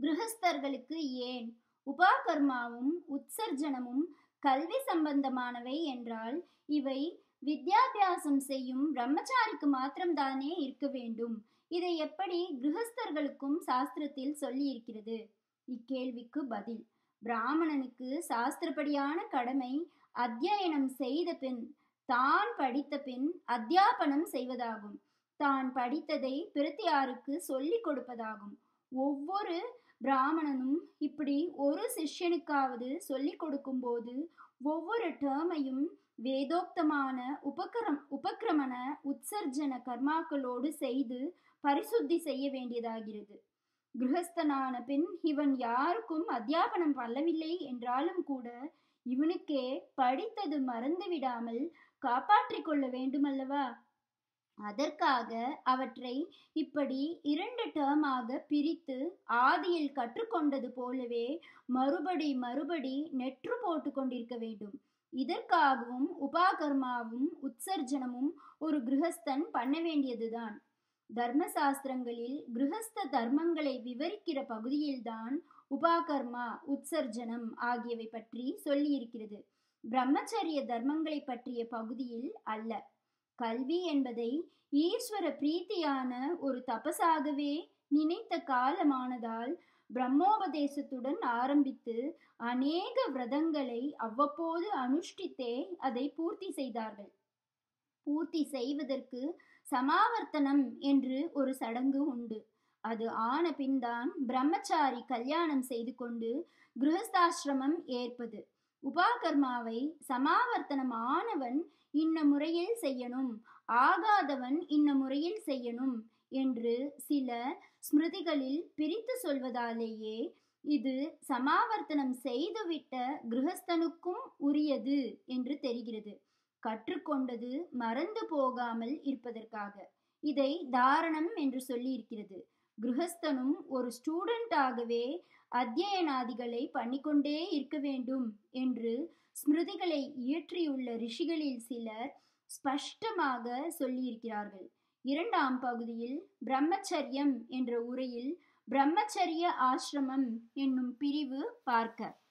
கிருஹஸ்தர்களுக்கு ஏன் உபாகர்மாவும் உற்சர்ஜனமும் கல்வி சம்பந்தமானவை என்றால் இவை வித்யாபியாசம் செய்யும் பிரம்மச்சாரிக்கு மாத்திரம்தானே இருக்க வேண்டும் இதை எப்படி கிருஹஸ்தர்களுக்கும் சாஸ்திரத்தில் சொல்லி இருக்கிறது இக்கேள்விக்கு பதில் பிராமணனுக்கு சாஸ்திரப்படியான கடமை அத்தியனம் செய்த பின் தான் படித்த பின் அத்தியாபனம் செய்வதாகும் தான் படித்ததை பிரத்தியாருக்கு சொல்லிக் கொடுப்பதாகும் ஒவ்வொரு பிராமணனும் இப்படி ஒரு சிஷ்யனுக்காவது சொல்லிக் கொடுக்கும்போது ஒவ்வொரு டேர்மையும் வேதோக்தமான உபகரம் உபக்கிரமண உற்சர்ஜன கர்மாக்களோடு செய்து பரிசுத்தி செய்ய வேண்டியதாகிறது கிரகஸ்தனான பின் இவன் யாருக்கும் அத்தியாபனம் பண்ணவில்லை என்றாலும் கூட இவனுக்கே படித்தது மறந்து விடாமல் காப்பாற்றிக் கொள்ள வேண்டுமல்லவா அதற்காக அவற்றை இப்படி இரண்டு டேர்மாக பிரித்து ஆதியில் கற்றுக்கொண்டது போலவே மறுபடி மறுபடி நெற்று போட்டு கொண்டிருக்க வேண்டும் இதற்காகவும் உபாகர்மாவும் உற்சர்ஜனமும் ஒரு கிரகஸ்தன் பண்ண வேண்டியதுதான் தர்மசாஸ்திரங்களில் கிரகஸ்த தர்மங்களை விவரிக்கிற பகுதியில்தான் உபாகர்மா உற்சர்ஜனம் ஆகியவை பற்றி சொல்லியிருக்கிறது பிரம்மச்சரிய தர்மங்களை பற்றிய பகுதியில் அல்ல கல்வி என்பதை ஈஸ்வர பிரீத்தியான ஒரு தபசாகவே நினைத்த காலமானதால் பிரம்மோபதேசத்துடன் ஆரம்பித்து அநேக விரதங்களை அவ்வப்போது அனுஷ்டித்தே அதை பூர்த்தி செய்தார்கள் பூர்த்தி செய்வதற்கு சமாவர்த்தனம் என்று ஒரு சடங்கு உண்டு அது ஆன பின்தான் பிரம்மச்சாரி கல்யாணம் செய்து கொண்டு கிரகஸ்தாசிரமம் ஏற்பது உபாகர்மாவை சமாவர்த்தனம் ஆனவன் இன்ன முறையில் செய்யணும் ஆகாதவன் இன்ன முறையில் செய்யணும் என்று சில ஸ்மிருதிகளில் பிரித்து சொல்வதாலேயே இது சமாவர்த்தனம் செய்துவிட்ட கிரகஸ்தனுக்கும் உரியது என்று தெரிகிறது கற்றுக்கொண்டது மறந்து போகாமல் இருப்பதற்காக இதை தாரணம் என்று சொல்லி இருக்கிறது கிரகஸ்தனும் ஒரு ஸ்டூடெண்டாகவே அத்தியனாதிகளை பண்ணிக்கொண்டே இருக்க வேண்டும் என்று ஸ்மிருதிகளை இயற்றியுள்ள ரிஷிகளில் சிலர் ஸ்பஷ்டமாக சொல்லியிருக்கிறார்கள் இரண்டாம் பகுதியில் பிரம்மச்சரியம் என்ற உரையில் பிரம்மச்சரிய ஆசிரமம் என்னும் பிரிவு பார்க்க